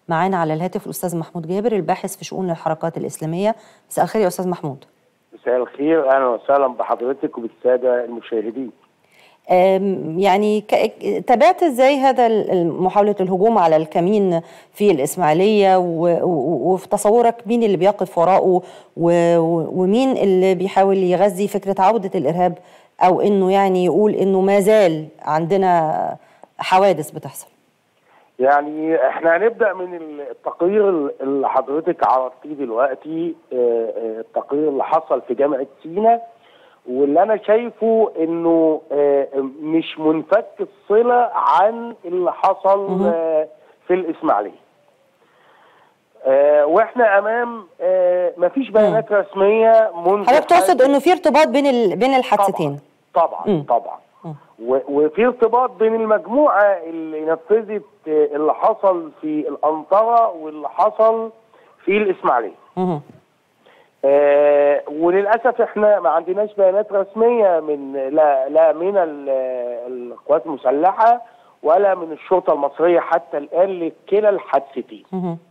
معانا على الهاتف الاستاذ محمود جابر الباحث في شؤون الحركات الاسلاميه مساء الخير يا استاذ محمود مساء الخير اهلا وسهلا بحضرتك وبالساده المشاهدين يعني تابعت ازاي هذا محاوله الهجوم على الكمين في الاسماعيليه وفي تصورك مين اللي بيقف وراءه ومين اللي بيحاول يغذي فكره عوده الارهاب او انه يعني يقول انه ما زال عندنا حوادث بتحصل يعني احنا هنبدا من التقرير اللي حضرتك عرضتيه دلوقتي التقرير اللي حصل في جامعه سينا واللي انا شايفه انه مش منفك الصله عن اللي حصل في الاسماعيليه واحنا امام مفيش بيانات رسميه منذ حضرتك تقصد انه في ارتباط بين ال... بين الحادثتين طبعا طبعا, طبعا. وفي ارتباط بين المجموعه اللي نفذت اللي حصل في الانطره واللي حصل في الاسماعيليه. آه وللاسف احنا ما عندناش بيانات رسميه من لا لا من القوات المسلحه ولا من الشرطه المصريه حتى الان لكلا الحادثتين.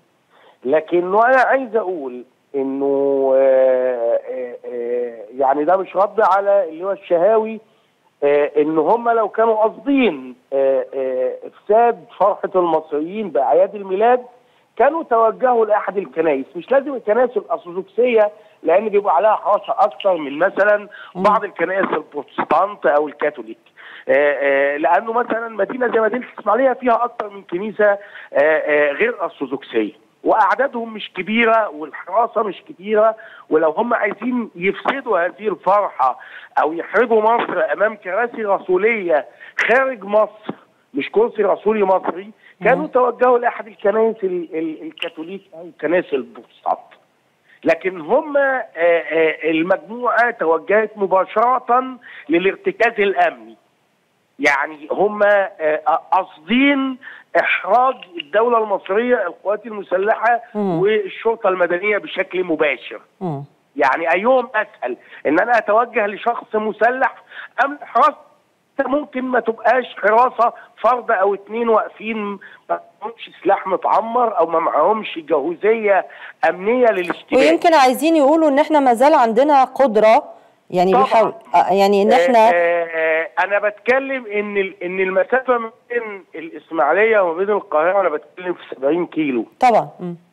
لكن انا عايز اقول انه آه آه يعني ده مش رد على اللي هو الشهاوي آه ان هم لو كانوا قاصدين آه آه افساد فرحه المصريين باعياد الميلاد كانوا توجهوا لاحد الكنائس مش لازم الكنائس الارثوذكسيه لان بيبقى عليها حراسه اكثر من مثلا بعض الكنائس البروتستانت او الكاثوليك لانه مثلا مدينه زي مدينه الاسماعيليه فيها اكثر من كنيسه غير ارثوذكسيه واعدادهم مش كبيره والحراسه مش كبيره ولو هم عايزين يفسدوا هذه الفرحه او يحرجوا مصر امام كراسي رسوليه خارج مصر مش كرسي رسولي مصري كانوا توجهوا لاحد الكنائس الكاثوليك او الكنائس البروتستانت لكن هم المجموعه توجهت مباشره للارتكاز الامني يعني هم قاصدين احراج الدوله المصريه القوات المسلحه مم. والشرطه المدنيه بشكل مباشر مم. يعني ايهم اسهل ان انا اتوجه لشخص مسلح ام حراسه ممكن ما تبقاش حراسه فرد او اتنين واقفين ما معهمش سلاح متعمر او ما معهمش جهوزيه امنيه للاشتباك ويمكن عايزين يقولوا ان احنا ما زال عندنا قدره يعني بيحاول يعني ان احنا آه آه انا بتكلم ان ان المسافه ما بين الاسماعيليه وما بين القاهره انا بتكلم في 70 كيلو طبعا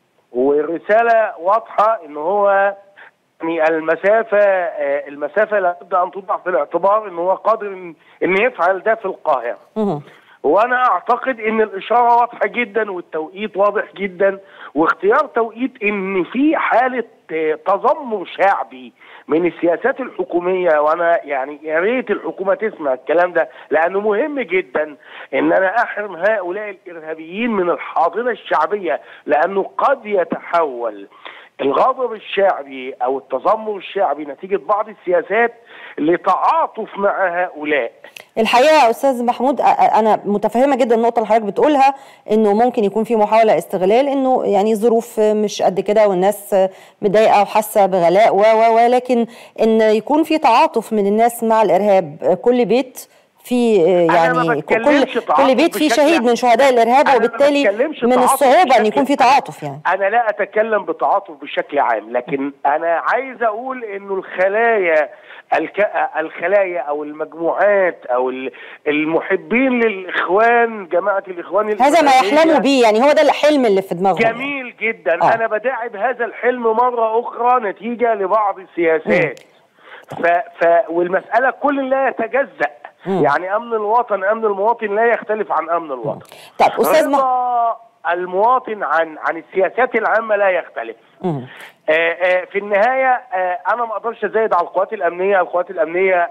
والرساله واضحه ان هو يعني المسافه آه المسافه لابد ان توضع في الاعتبار ان هو قادر ان, إن يفعل ده في القاهره وانا اعتقد ان الاشاره واضحه جدا والتوقيت واضح جدا واختيار توقيت ان في حاله تذمر شعبي من السياسات الحكوميه وانا يعني يا ريت الحكومه تسمع الكلام ده لانه مهم جدا ان انا احرم هؤلاء الارهابيين من الحاضنه الشعبيه لانه قد يتحول الغضب الشعبي او التذمر الشعبي نتيجه بعض السياسات لتعاطف مع هؤلاء الحقيقه يا استاذ محمود انا متفهمه جدا النقطه اللي حضرتك بتقولها انه ممكن يكون في محاوله استغلال انه يعني ظروف مش قد كده والناس متضايقه وحاسه بغلاء و ولكن ان يكون في تعاطف من الناس مع الارهاب كل بيت في يعني كل كل بيت فيه شهيد من شهداء الارهاب وبالتالي من الصعوبه ان يكون في تعاطف يعني انا لا اتكلم بتعاطف بشكل عام لكن انا عايز اقول انه الخلايا الك... الخلايا او المجموعات او المحبين للاخوان جماعه الاخوان هذا ما يحلموا به يعني هو ده الحلم اللي في دماغهم جميل جدا آه. انا بداعب هذا الحلم مره اخرى نتيجه لبعض السياسات ف... ف... والمساله كل لا يتجزأ مم. يعني امن الوطن امن المواطن لا يختلف عن امن الوطن طب استاذ ما المواطن عن عن السياسات العامه لا يختلف آآ آآ في النهايه انا ما اقدرش ازايد على القوات الامنيه القوات الامنيه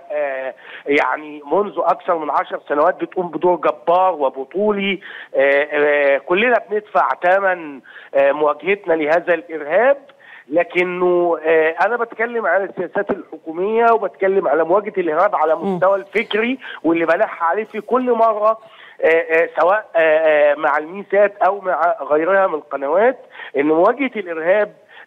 يعني منذ اكثر من عشر سنوات بتقوم بدور جبار وبطولي آآ كلنا بندفع ثمن مواجهتنا لهذا الارهاب لكنه آه انا بتكلم على السياسات الحكوميه وبتكلم على مواجهه الارهاب على مستوى الفكري واللي بلح عليه في كل مره آه آه سواء مع الميسات او مع غيرها من القنوات ان مواجهه الارهاب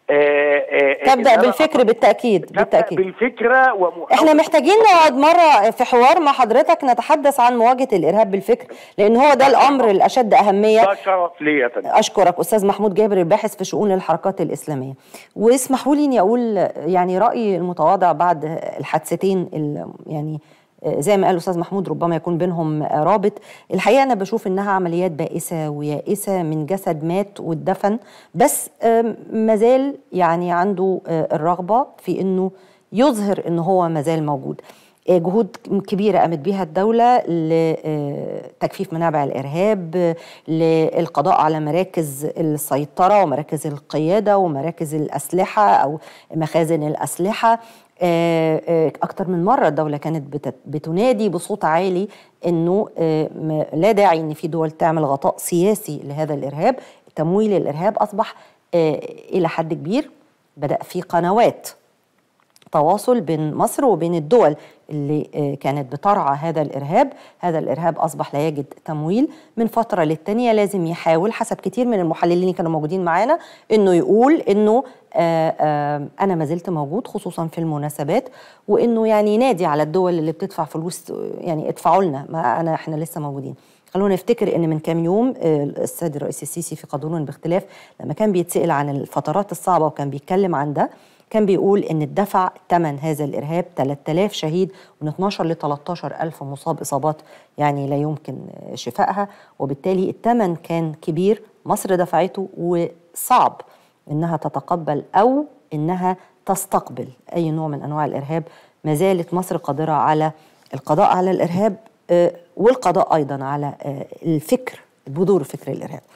تبدا بالفكر بالتاكيد بالتاكيد بالفكره ومحاولة احنا محتاجين نقعد مره في حوار مع حضرتك نتحدث عن مواجهه الارهاب بالفكر لان هو ده الامر الاشد اهميه ده شرف ليا يا فندم. اشكرك استاذ محمود جابر الباحث في شؤون الحركات الاسلاميه واسمحوا لي اني اقول يعني رايي المتواضع بعد الحادثتين ال- يعني زي ما قال الاستاذ محمود ربما يكون بينهم رابط الحقيقه انا بشوف انها عمليات بائسه ويائسه من جسد مات واتدفن بس آم، مازال يعني عنده آه، الرغبه في انه يظهر ان هو مازال موجود آه، جهود كبيره قامت بها الدوله لتكفيف منابع الارهاب آه، للقضاء على مراكز السيطره ومراكز القياده ومراكز الاسلحه او مخازن الاسلحه آه، آه، أكتر من مرة الدولة كانت بت- بتنادي بصوت عالي إنه آه، م- لا داعي إن في دول تعمل غطاء سياسي لهذا الإرهاب تمويل الإرهاب أصبح آه، إلى حد كبير بدأ في قنوات تواصل بين مصر وبين الدول اللي آه، كانت بترعى هذا الارهاب، هذا الارهاب اصبح لا يجد تمويل من فتره للتانيه لازم يحاول حسب كتير من المحللين اللي كانوا موجودين معانا انه يقول انه آه، آه، انا ما زلت موجود خصوصا في المناسبات وانه يعني ينادي على الدول اللي بتدفع فلوس آه، يعني ادفعوا لنا ما انا احنا لسه موجودين. خلونا نفتكر ان من كام يوم آه، السيد الرئيس السيسي في قانون باختلاف لما كان بيتسال عن الفترات الصعبه وكان بيتكلم عن ده كان بيقول ان الدفع ثمن هذا الارهاب 3000 شهيد من 12 ل 13 الف مصاب اصابات يعني لا يمكن شفائها وبالتالي الثمن كان كبير مصر دفعته وصعب انها تتقبل او انها تستقبل اي نوع من انواع الارهاب ما زالت مصر قادره على القضاء على الارهاب آه، والقضاء ايضا على آه، الفكر بذور فكر الارهاب